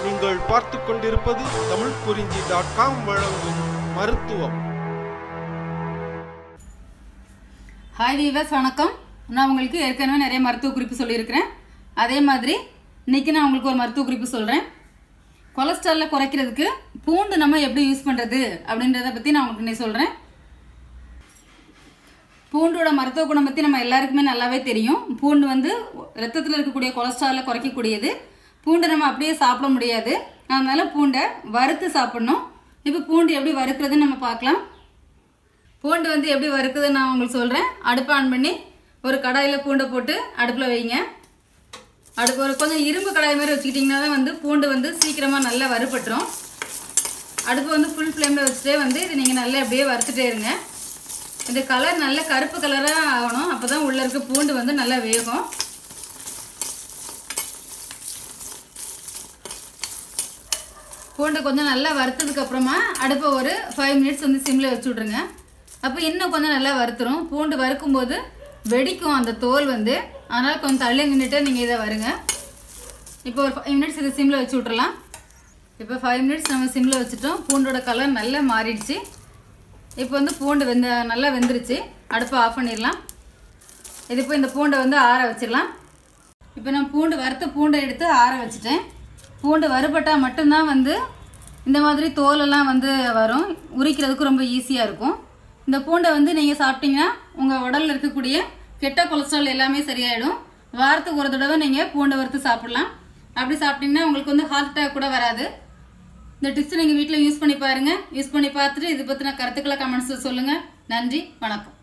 நீங்கள் பார்த்து கொண்டிருப்பது தமிழ் குறிஞ்சி டாட் காம் வழங்கும் மருத்துவம் ஹாய் வீவர்ஸ் வணக்கம் நான் உங்களுக்கு ஏற்கனவே நிறைய மருத்துவ குறிப்பு சொல்லியிருக்கிறேன் அதே மாதிரி இன்னைக்கு நான் உங்களுக்கு ஒரு மருத்துவ குறிப்பு சொல்கிறேன் கொலஸ்ட்ராலை குறைக்கிறதுக்கு பூண்டு நம்ம எப்படி யூஸ் பண்ணுறது அப்படின்றத பற்றி நான் உங்களுக்கு இன்னைக்கு சொல்கிறேன் பூண்டோட மருத்துவ குணம் பற்றி நம்ம எல்லாருக்குமே நல்லாவே தெரியும் பூண்டு வந்து ரத்தத்தில் இருக்கக்கூடிய கொலஸ்ட்ராலை குறைக்கக்கூடியது பூண்டை நம்ம அப்படியே சாப்பிட முடியாது அதனால பூண்டை வறுத்து சாப்பிடணும் இப்போ பூண்டு எப்படி வறுக்கிறதுன்னு நம்ம பார்க்கலாம் பூண்டு வந்து எப்படி வறுக்குதுன்னு நான் உங்களுக்கு சொல்கிறேன் அடுப்பு ஆன் பண்ணி ஒரு கடாயில் பூண்டை போட்டு அடுப்பில் வைங்க அடுப்பு ஒரு கொஞ்சம் இரும்பு கடாய் மாதிரி வச்சுக்கிட்டிங்கன்னா தான் வந்து பூண்டு வந்து சீக்கிரமாக நல்லா வறுபட்டுரும் அடுப்பு வந்து ஃபுல் ஃப்ளேமில் வச்சுட்டே வந்து இது நீங்கள் நல்லா அப்படியே வறுத்துட்டே இருங்க இந்த கலர் நல்ல கருப்பு கலராக ஆகணும் அப்போ தான் உள்ளே இருக்க பூண்டு வந்து நல்லா வேகும் பூண்டை கொஞ்சம் நல்லா வறுத்ததுக்கு அப்புறமா அடுப்பை ஒரு ஃபைவ் மினிட்ஸ் வந்து சிம்மில் வச்சு விட்ருங்க அப்போ இன்னும் கொஞ்சம் நல்லா வறுத்துரும் பூண்டு வறுக்கும்போது வெடிக்கும் அந்த தோல் வந்து அதனால் கொஞ்சம் தள்ளி நின்றுட்டு நீங்கள் இதை வருங்க இப்போ ஒரு ஃபைவ் மினிட்ஸ் இதை சிம்மில் வச்சு விட்றலாம் இப்போ ஃபைவ் மினிட்ஸ் நம்ம சிம்மில் வச்சுட்டோம் பூண்டோட கலர் நல்லா மாறிடுச்சு இப்போ வந்து பூண்டு வெந்த நல்லா வெந்துருச்சு அடுப்பை ஆஃப் பண்ணிடலாம் இது இப்போ இந்த பூண்டை வந்து ஆற வச்சிடலாம் இப்போ நான் பூண்டு வறுத்த பூண்டை எடுத்து ஆற வச்சுட்டேன் பூண்டு வறுபட்டால் மட்டும்தான் வந்து இந்த மாதிரி தோலெல்லாம் வந்து வரும் உரிக்கிறதுக்கு ரொம்ப ஈஸியாக இருக்கும் இந்த பூண்டை வந்து நீங்கள் சாப்பிட்டீங்கன்னா உங்கள் உடலில் இருக்கக்கூடிய கெட்ட கொலஸ்ட்ரால் எல்லாமே சரியாயிடும் வாரத்துக்கு ஒரு தடவை நீங்கள் பூண்டை வறுத்து சாப்பிடலாம் அப்படி சாப்பிட்டீங்கன்னா உங்களுக்கு வந்து ஹார்ட் அட்டாக் கூட வராது இந்த டிப்ஸ் நீங்கள் வீட்டில் யூஸ் பண்ணி பாருங்கள் யூஸ் பண்ணி பார்த்துட்டு இது பற்றின கருத்துக்களை கமெண்ட்ஸில் சொல்லுங்கள் நன்றி வணக்கம்